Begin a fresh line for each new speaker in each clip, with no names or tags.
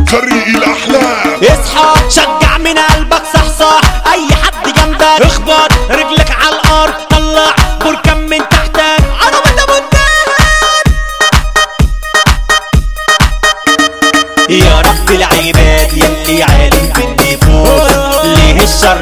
طريق الاحلام
اصحى شجع من قلبك صحصح اي حد جنبك اخبط رجلك على الارض طلع بركان من تحتك عربية منتهى يا رب العباد يلي عالم بالنفوس ليه الشر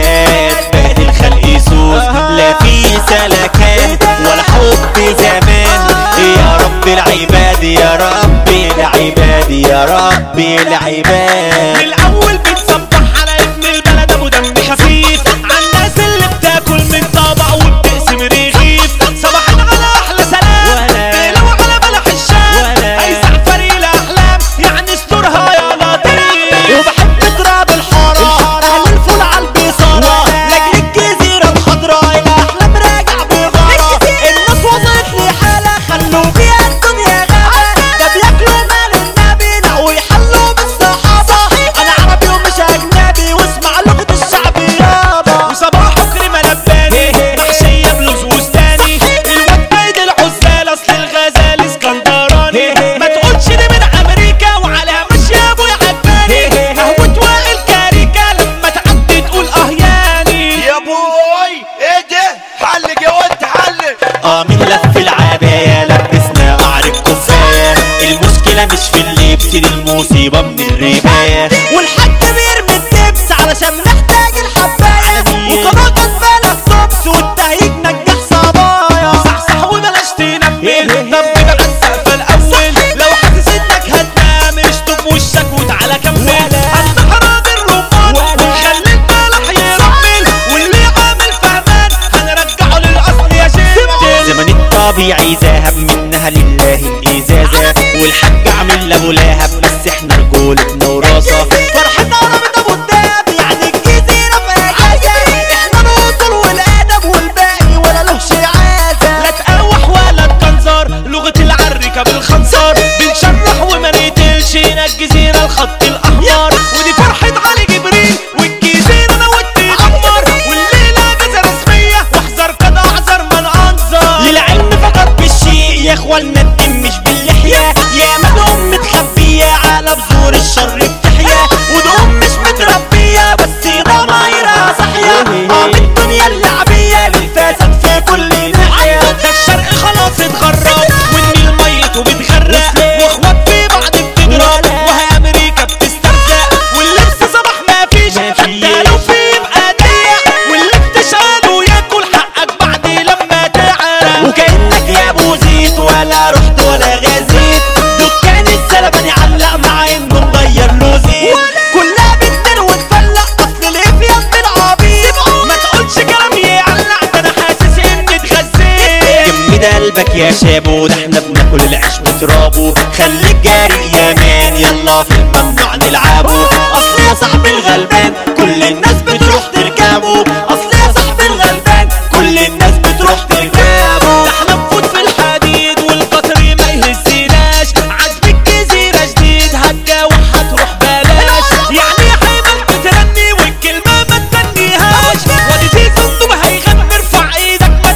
زاد بقى الخلق يسوس لا في سلكان ولا حب زمان يا رب العباد يا رب العباد يا رب العباد من الاول بتصبح على ابن البلد ابو دم خفيف على الناس اللي بتاكل من طبق وبتقسم رغيف صباحا على احلى سلام تقلوا على بلح الشام هيسع فريق الاحلام يعني استرها يا لطيف وبحب تراب الحاره اهل الفول على البيصاره لاجل الجزيره الخضراء الاحلام راجع بغاره الناس وصلت لحاله خلوا بيها الدنيا غابه ده بياكلوا مال النبي نقوا يحلوا بالصحابه انا عربي ومش اجنبي واسمع لغه الشعب يابا وصباحه كريمه لباني محشيه بلوز وستاني الواد بايد العزال اصل الغزال اسكندراني ما تقولش دي من امريكا وعلى ماشي يا ابويا عجباني قهوه وائل كاريكا لما تعدي تقول اه ياني
يا بوي ايه ده حلق يا ولد حلق
اه مين لف العباية لبسنا قعر الكفاية المشكلة مش في اللبس دي المصيبة من الرباية والحاج بيرمي الدبس علشان محتاج الحباية وقناة بالك طبس والتهيج نجح صبايا صحصح وبلاش تنبه طب بيبقى السقف الأول لو حاسس انك هتنام اشطف وشك وتعالى كمل انت حرام الرمان ونخلي البلح يرمل واللي عامل فهمان هنرجعه للأصل يا شيخ زمن الطبيعي ذهب منها لله الإزازة والحاج عامل لأبو لهب بس احنا رجولتنا وراسة فرحة عربة أبو الدهب يعني الجزيرة في أجازة احنا الأصول والأدب والباقي ولا له شعازة لا تقوح ولا تكنزر لغة العركة بالخنصر بنشرح وما نقتلش هنا الجزيرة الخط الأحمر ودي فرحة علي جبريل والجزيرة أنا ودي أحمر والليلة جزة رسمية واحذر كده احذر من أنظر للعلم فقط بالشيء يا اخوانا الدين مش باللحية يا مدهم متخبية على بذور الشر بتحيا ودهم مش متربية بس ضمايرها صحية اه الدنيا اللعبية للفساد في كل ناحية ده الشرق خلاص اتغرب والنيل ميت وبتغرق واخوات في بعض بتضرب وهي امريكا بتسترزق واللبس صباح ما فيش حتى لو في يبقى ضيق واللي بتشغله ياكل حقك بعد لما تعرق وكانك يا ابو زيت ولا رحت ولا غزيت دكان السلباني علق مع انه مغير له زيت كلها بتدر وتفلق اصل الافيان بالعبيط ما تقولش كلام يعلق ده انا حاسس اني اتغزيت جمد قلبك يا شابو ده احنا بناكل العيش بترابه خليك جاري يا مان يلا في الممنوع نلعبه اصل يا صاحبي الغلبان كل الناس بتروح تركبه اصل يا صاحبي الغلبان كل الناس بتروح تركبه ده احنا نفوت في الحديد والقطر ما يهزناش عزم الجزيرة جديد هتجاوح هتروح بلاش يعني حيمك بترني والكلمة ما تغنيهاش وادي في صندوق هيغني ارفع ايدك ما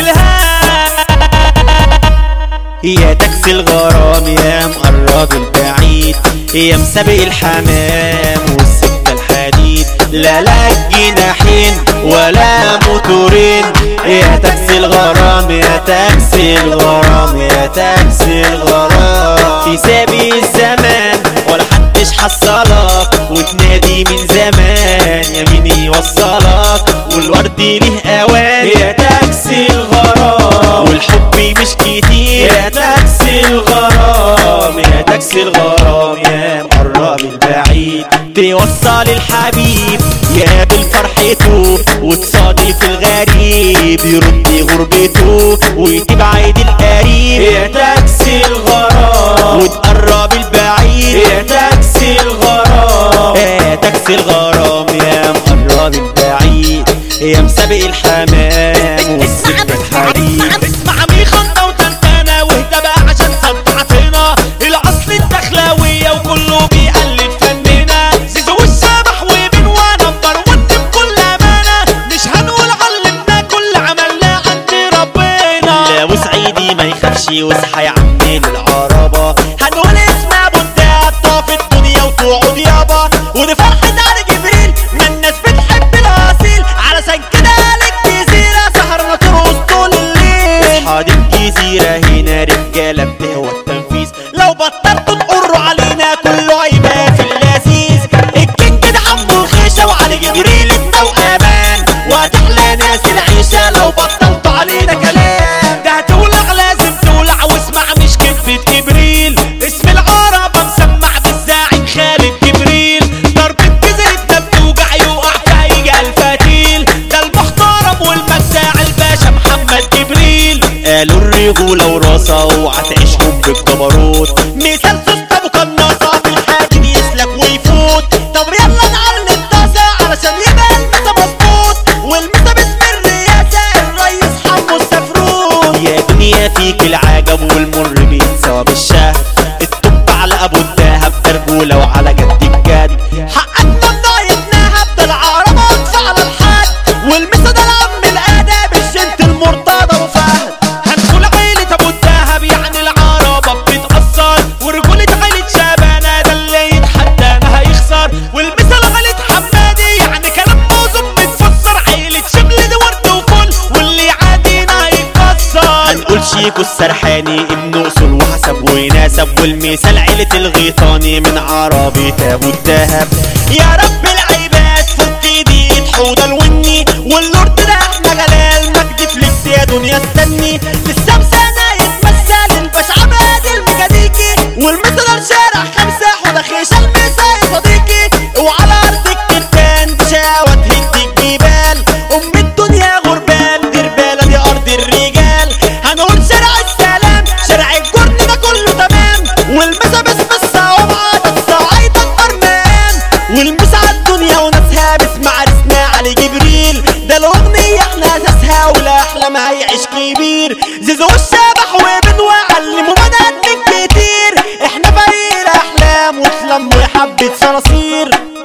تنزلهاش يا تاكسي الغرام يا مقرب البعيد يا مسابق الحمام والسكة الحديد لا لا جناحين ولا موتورين يا تاكسي الغرام يا تاكسي الغرام يا تاكسي الغرام في سابق الزمان ولا حدش حصلك وتنادي من زمان يا مين يوصلك والورد ليه اوان يا تاكسي الغرام والحب مش كتير يا تاكسي الغرام يا تاكسي الغرام يا مقرب البعيد توصل الحبيب يا بالفرحته وتصادف الغريب يرد غربته وتبعد القريب يا تاكسي الغرام وتقرب البعيد يا تاكسي الغرام يا تاكسي الغرام يا مقرب البعيد يا مسابق الحمام والسكة الحديد اسمع ميخا وتنتنا واهدى بقى عشان صدعتنا الاصل الدخلاوية وكله بيقلد فننا زيزو والسامح ومين ونمبر ون بكل امانة مش هنقول علمنا كل عملنا عند ربنا لا وسعيدي ما يخافش واصحى يا عمي العربة هنقول اسم ابو الدهب طاف الدنيا قناصة اوعى تعيشهم بالجبروت مثال سوست ابو قناصة في الحاجب يسلك ويفوت طب يلا نعلي الطاسة علشان يبقى المسا مظبوط والمسا باسم الرئاسة الريس حمو السفروت يا دنيا فيك العجب والمر بيتساوى بالشهد الطب على ابو الدهب برجولة وعلى جد الجد حقك ممنوع يتنهب ده العرب واقفة على الحد والمسا ده العم الادب الجنت المرتضى ابو فهد هنقول عيلة ابو الدهب يعني العربة بتتأثر ورجولة عيلة شبانة ده اللي يتحدى ما هيخسر والمثل عيلة حمادي يعني كلام موزن متفسر عيلة شمل دي ورد وفل واللي يعادينا هيتكسر هنقول شيكو السرحاني ابن اصول وحسب ويناسب والمثال عيلة الغيطاني من عربي ابو الدهب يا رب العباد فك ايدي حوض الوني واللورد ده احنا جلال مجد فليكس يا دنيا استني لسه مسانة يتمثل الباشا عماد الميكانيكي والمثل شارع خمسة حوض خيشة المسا يا صديقي وعلى ارض الكرتان بشاوة تهديك جبال ام الدنيا غربال دير بالة دي ارض الرجال هنقول شارع السلام شارع الجرن ده كله تمام والمسا باسم الصوابعة ده الصعايدة البرمان والمسا على الدنيا وناسها باسم عرسنا علي جبريل ده الاغنية احنا اساسها ولا احلى ما هيعيش كبير زيزو الشبح وبنوعلموا بنات كتير احنا فريق الاحلام وتلموا يا حبة صراصير